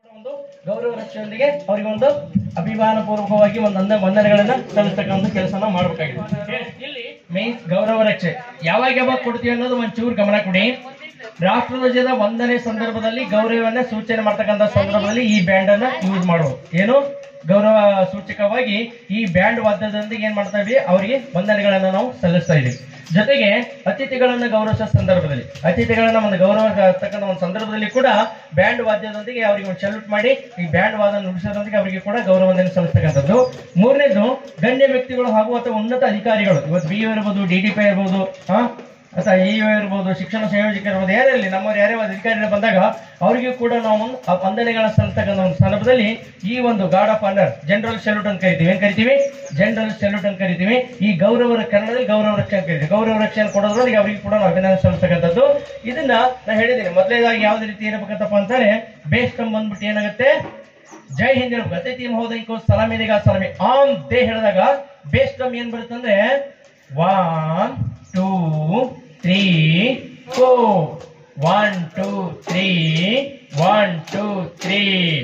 ಒಂದು ಗೌರವ ರಕ್ಷೆಯೊಂದಿಗೆ ಅವರಿಗೆ ಒಂದು ಅಭಿಮಾನ ಪೂರ್ವಕವಾಗಿ ಒಂದು ಅಂದ ವಂದನೆಗಳನ್ನ ಸಲ್ಲಿಸ್ತಕ್ಕಂಥ ಕೆಲಸನ ಮಾಡಬೇಕಾಗಿದೆ ಇಲ್ಲಿ ಮೀನ್ಸ್ ಗೌರವ ರಕ್ಷೆ ಯಾವಾಗ ಯಾವಾಗ ಕೊಡ್ತೀವಿ ಅನ್ನೋದು ಒಂಚೂರು ಗಮನ ಕೊಡಿ ರಾಷ್ಟ್ರಧ್ವಜದ ವಂದನೆ ಸಂದರ್ಭದಲ್ಲಿ ಗೌರವವನ್ನ ಸೂಚನೆ ಮಾಡ್ತಕ್ಕಂಥ ಸಂದರ್ಭದಲ್ಲಿ ಈ ಬ್ಯಾಂಡ್ ಅನ್ನ ಯೂಸ್ ಮಾಡುವುದು ಏನು ಗೌರವ ಸೂಚಕವಾಗಿ ಈ ಬ್ಯಾಂಡ್ ವಾದ್ಯದೊಂದಿಗೆ ಏನ್ ಮಾಡ್ತಾ ಇದ್ವಿ ಅವರಿಗೆ ವಂದನೆಗಳನ್ನ ನಾವು ಸಲ್ಲಿಸ್ತಾ ಇದೀವಿ ಜೊತೆಗೆ ಅತಿಥಿಗಳನ್ನ ಗೌರವಿಸೋ ಸಂದರ್ಭದಲ್ಲಿ ಅತಿಥಿಗಳನ್ನ ಒಂದು ಗೌರವಿಸ್ತಕ್ಕಂಥ ಒಂದು ಸಂದರ್ಭದಲ್ಲಿ ಕೂಡ ಬ್ಯಾಂಡ್ ವಾದ್ಯದೊಂದಿಗೆ ಅವರಿಗೆ ಒಂದು ಸಲ್ಯೂಟ್ ಮಾಡಿ ಈ ಬ್ಯಾಂಡ್ ವಾದ ನುಡಿಸೋದೊಂದಿಗೆ ಅವರಿಗೆ ಕೂಡ ಗೌರವವನ್ನು ಸಲ್ಲಿಸ್ತಕ್ಕಂಥದ್ದು ಮೂರನೇದು ಗಣ್ಯ ವ್ಯಕ್ತಿಗಳು ಹಾಗೂ ಅಥವಾ ಉನ್ನತ ಅಧಿಕಾರಿಗಳು ಇವತ್ತು ಬಿ ಇರ್ಬೋದು ಡಿ ಡಿ ಪಿ ಇರ್ಬೋದು ಹಾ ಅಥವಾ ಇ ಇರ್ಬೋದು ಶಿಕ್ಷಣ ಸಂಯೋಜಕ ಇರ್ಬೋದು ಯಾರೇ ಇರಲಿ ನಮ್ಮವ್ರು ಯಾರೇ ಒಂದು ಅಧಿಕಾರಿಗಳು ಬಂದಾಗ ಅವರಿಗೂ ಕೂಡ ನಾವು ಒಂದು ಆ ವಂದನೆಗಳ ಸಲ್ಲಿಸ್ತಕ್ಕಂಥ ಒಂದು ಸಂದರ್ಭದಲ್ಲಿ ಈ ಒಂದು guard of honour general salute ಅಂತ ಕರಿತೀವಿ ಏನ್ ಕರಿತೀವಿ ಜನರಲ್ ಸಲ್ಯೂಟ್ ಅಂತ ಕರಿತೀವಿ ಈ ಗೌರವ ಕನ್ನಡದಲ್ಲಿ ಗೌರವ ರಕ್ಷೆ ಅಂತ ಕರಿತೀವಿ ಗೌರವ ರಕ್ಷೆ ಕೊಡೋದ್ರಲ್ಲಿ ಅವರಿಗೆ ಕೂಡ ನಾವು ಅಭಿನಂದನೆ ಸಲ್ಲಿಸ್ತಕ್ಕಂಥದ್ದು ಇದನ್ನ ನಾನು ಹೇಳಿದ್ದೀನಿ ಮೊದಲೇದಾಗಿ ಯಾವ್ದು ರೀತಿ ಇರಬೇಕಂತಪ್ಪ ಅಂತಾರೆ ಬೇಸ್ ಕಮ್ ಬಂದ್ಬಿಟ್ಟು ಏನಾಗುತ್ತೆ ಜೈ ಹಿಂದ್ ಹೇಳ್ಬೇಕು ಅತಿಥಿ ಮಹೋದಯಕ್ಕೂ ಸಲಾಮಿನಿಗ ಸಲಾಮಿ ಆನ್ ದೇ ಹೇಳಿದಾಗ ಬೇಸ್ ಕಮ್ ಏನ್ ಬರುತ್ತಂದ್ರೆ one two three four one two three one two three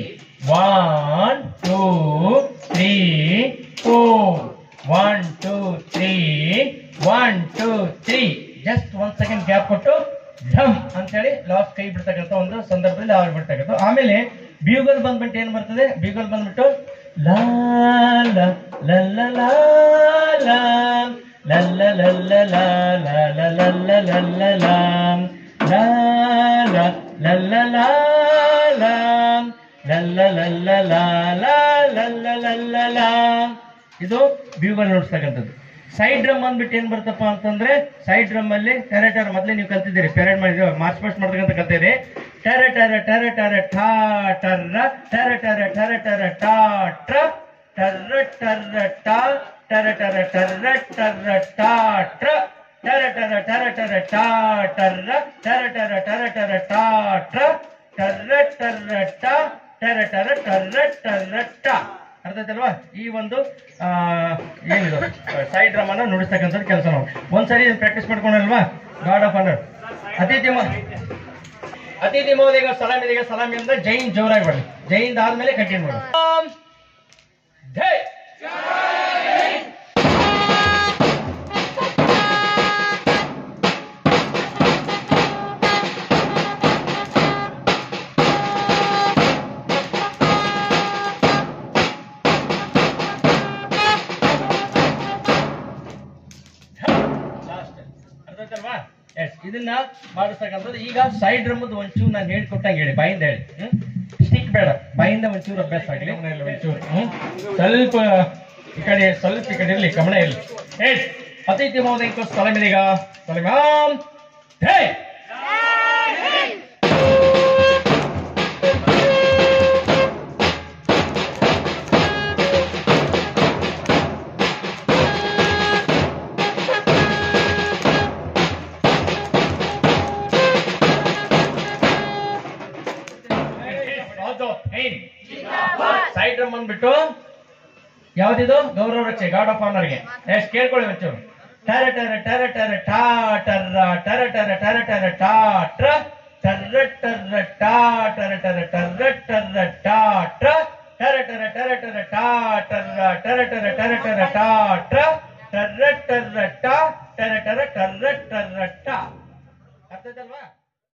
one two three four one two three one two three just ಒಂದ್ ಸೆಕೆಂಡ್ ಗ್ಯಾಪ್ ಕೊಟ್ಟು ಢಮ್ ಅಂತೇಳಿ ಲಾಸ್ಟ್ ಕೈ ಬಿಡ್ತಕ್ಕಂಥ ಒಂದು ಸಂದರ್ಭದಲ್ಲಿ ಅವ್ರು ಬಿಡ್ತಕ್ಕಂಥ ಆಮೇಲೆ ಬ್ಯೂಗಲ್ ಬಂದ್ಬಿಟ್ಟು ಏನ್ ಬರ್ತದೆ ಬ್ಯೂಗಲ್ ಬಂದ್ಬಿಟ್ಟು ಲಾ ಲಾ ಲ ಲ ಲಾ ಲಾ ಲ ಲ ಲ ಲ ಲಾ ಲಾ ಲ ಲ ಲ ಲ ಲ ಲಾ ಲಾ ಲಾ ಲ ಲ ಲಾ ಲಾ ಲ ಲ ಲ ಲ ಲಾ ಲಾ ಲ ಲ ಲ ಲ ಲಾ ಇದು ಬ್ಯೂಗಲ್ ನುಡಿಸ್ತಕ್ಕಂಥದ್ದು ಸೈಡ್ ಡ್ರಮ್ ಅಂದ್ಬಿಟ್ಟು ಏನ್ ಬರ್ತಪ್ಪ ಅಂತಂದ್ರೆ ಸೈಡ್ ಡ್ರಮ್ ಅಲ್ಲಿ ಟೆರೆ ಟೆರ ಮೊದಲೇ ನೀವು ಕಲ್ತಿದ್ದೀರಿ ಪೆರೇಡ್ ಮಾಡಿದ್ರೆ ಮಾರ್ಚ್ ಪಾಸ್ಟ್ ಮಾಡ್ತಕ್ಕಂಥ ಕಲ್ತೀರಿ ಟೆರೆ ಟೆರೆ ಟೆರೆ ಟೆರೆ ಠಾ ಟರ್ರ ಟೆರೆ ಟೆರೆ ಟೆರೆ ಟೆರೆ ಟಾ ಟ್ರ ಟರ್ರ ಟರ್ರ ಟಾ ಟೆರೆ ಟೆರೆ ಟರ್ರ ಟರ್ರ ಟಾ ಟ್ರ ಟೆರೆ ಟೆರೆ ಟೆರೆ ಟೆರೆ ಟಾ ಟರ್ರ ಟೆರೆ ಟೆರೆ ಟೆರೆ ಟೆರೆ ಟಾ ಟ್ರ ಟರ್ರ ಟರ್ರ ಟಾ ಟೆರೆ ಟೆರೆ ಟರ್ರ ಟರ್ರ ಟಾ ಅರ್ಥ ಆಯ್ತಲ್ವಾ ಈ ಒಂದು ಆ, ಏನಿದು ಸೈಡ್ ಡ್ರಮ್ ಅನ್ನ ನುಡಿಸ್ತಕ್ಕಂಥದ್ದು ಕೆಲಸ ನಾವು ಒಂದ್ಸರಿ ಪ್ರಾಕ್ಟೀಸ್ ಮಾಡ್ಕೊಂಡಲ್ವಾ ಗಾಡ್ ಆಫ್ ಆನರ್ ಅತಿಥಿ ಮ- ಅತಿಥಿ ಮಹೋದಯ ಸಲಾಮಿದಿಗೆ ಸಲಾಮಿ ಅಂದ್ರೆ ಜೈನ್ ಜೋರಾಗಿ ಮಾಡಿ ಜೈನ್ ಆದ್ಮೇಲೆ ಕಂಟಿನ್ಯೂ ಮಾಡಿ ಓಂ ಜೈ ಲಾಸ್ಟ್ ಅರ್ಥ ಆಯ್ತಲ್ವಾ ಎಸ್ ಇದನ್ನ ಮಾಡಿಸ್ತಕ್ಕಂಥದ್ದು ಈಗ ಸೈಡ್ ಡ್ರಮ್ಮದು ಒಂಚೂರು ನಾನು ಹೇಳ್ಕೊಟ್ಟಂಗೆ ಹೇಳಿ ಬಾಯಿಂದ ಹೇಳಿ ಸ್ಟಿಕ್ ಬೇಡ ಬಾಯಿಂದ ಒಂಚೂರು ಅಭ್ಯಾಸ ಆಗಲಿ ಒಂಚೂರು ಹ್ಮ್? ಸ್ವಲ್ಪ ಈ ಕಡೆ ಸ್ವಲ್ಪ ಈ ಕಡೆ ಇರಲಿ ಗಮನ ಇರಲಿ ಎಸ್ ಅತಿಥಿ ಮಹೋದಯಕ್ಕೂ ಸ್ಥಳಮಿದೀಗ ಸ್ಥಳಮಾಂ ಹೇ ಸೈಡ್ ಡ್ರಮ್ ಅಂದ್ಬಿಟ್ಟು ಯಾವ್ದಿದು ಗೌರವ ರಕ್ಷೆ ಗಾರ್ಡ್ ಆಫ್ ಆನರ್ಗೆ ಎಷ್ಟು ಕೇಳ್ಕೊಳ್ಳಿ ಒಂಚೂರು ಟರ ಟರ ಟರ ಟರ ಟಾ ಟರ್ರ ಟರ ಟರ ಟರ ಟರ ಟಾ ಟ್ರ ಟರ್ರ ಟರ್ರ ಟಾ ಟರ ಟರ ಟರ್ರ ಟರ್ರ ಟಾ ಟ್ರ ಟರ ಟರ ಟರ ಟರ ಟಾ ಟರ್ರ ಟರ ಟರ ಟರ ಟರ ಟಾ ಟ್ರ ಟರ್ರ ಟರ್ರ ಟಾ ಟರ ಟರ ಟರ್ರ ಟರ್ರ ಟಾ ಅರ್ಥ ಆಯ್ತಲ್ವಾ